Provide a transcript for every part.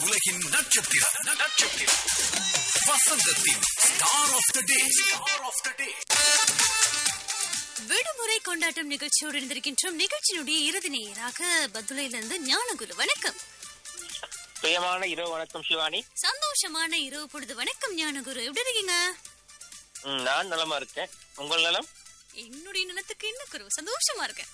உலகின் நட்சத்திரம் நட்சத்திரம் வசந்தத்தின் star of the day star of the day விடுமுறை கொண்டாட்டம் நிகழ்ச்சியோடு இருந்திருக்கின்றோம் நிகழ்ச்சியினுடைய இறுதி நேராக பதுளையிலிருந்து ஞானகுரு வணக்கம் பிரியமான இரவு வணக்கம் சிவானி சந்தோஷமான இரவு பொழுது வணக்கம் ஞானகுரு எப்படி இருக்கீங்க ம், நான் நலமா இருக்கேன் உங்கள் நலம் என்னுடைய நிலத்துக்கு என்ன குரு சந்தோஷமா இருக்கேன்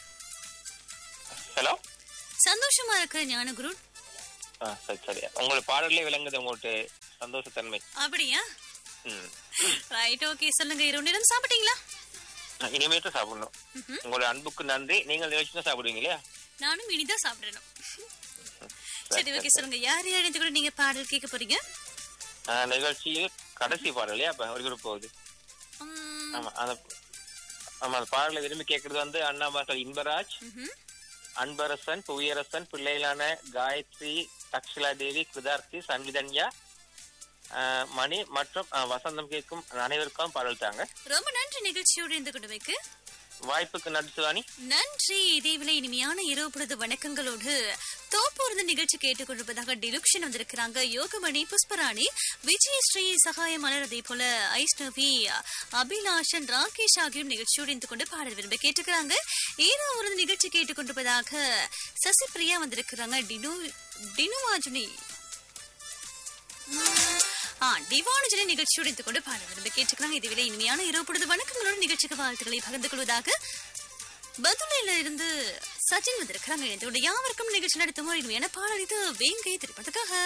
ஹலோ சந்தோஷமா இருக்க ஞானகுரு ஆ சரி சரி உங்கள் பாடலே விளங்குது உங்களுக்கு சந்தோஷத்தன்மை அப்படியா ம் ரைட் ஓகே சொல்லுங்க இரவு நேரம் சாப்பிட்டீங்களா இனிமேல் தான் சாப்பிடணும் ம்ஹும். உங்களோட அன்புக்கு நன்றி நீங்கள் நிகழ்ச்சி தான் சாப்பிடுவீங்க இல்லையா நானும் இனிதான் சாப்பிடணும் சரி ஓகே சொல்லுங்க யார் யார் இணைந்து கூட நீங்க பாடல் கேட்க போறீங்க ஆ, நிகழ்ச்சியில் கடைசி பாடல் இல்லையா அப்ப ஒரு குரூப் போகுது உம், ஆமா அந்த ஆமா அந்த பாடலை விரும்பி கேட்கறது வந்து அண்ணாமார்கள் இன்பராஜ் ம்ஹும். அன்பரசன் புவியரசன் பிள்ளைகளான காயத்ரி தக்ஷிலா தேவி கிருதார்த்தி சன்விதன்யா ஆ, மணி மற்றும் ஆ, வசந்தம் கேட்கும் அனைவருக்கும் பாடல் தாங்க ரொம்ப நன்றி நிகழ்ச்சியோடு இருந்து கொண்டு வைக்கு வாய்ப்புக்கு நன்றி சிவானி நன்றி இதேவேளை இனிமையான இரவு பொழுது வணக்கங்களோடு தோப்பூர்ந்து நிகழ்ச்சி கேட்டுக்கொண்டிருப்பதாக டிலுக்ஷன் வந்திருக்கிறாங்க யோகமணி புஷ்பராணி விஜயஸ்ரீ சகாய மலர் அதே போல ஐஷ்ணவி அபிலாஷன் ராகேஷ் ஆகியோரும் நிகழ்ச்சியோடு இருந்து கொண்டு பாடல் விரும்ப கேட்டுக்கிறாங்க ஏதோ ஒரு நிகழ்ச்சி கேட்டுக்கொண்டிருப்பதாக சசிபிரியா வந்திருக்கிறாங்க டினு டினுவாஜுனி ஆ டிவானுஜனை நிகழ்ச்சியோடு இருந்து கொண்டு பாட விரும்ப கேட்டுக்கிறாங்க இதுவில இனிமையான இரவு பொழுது வணக்கங்களோட நிகழ்ச்சிக்கு வாழ்த்துக்களை பகிர்ந்து கொள்வதாக பதுளையில இருந்து சச்சின் வந்திருக்கிறாங்க இதோட யாவருக்கும் நிகழ்ச்சி நடத்தும் ஒரு இனிமையான பாடல் இது வேங்கை திரைப்படத்துக்காக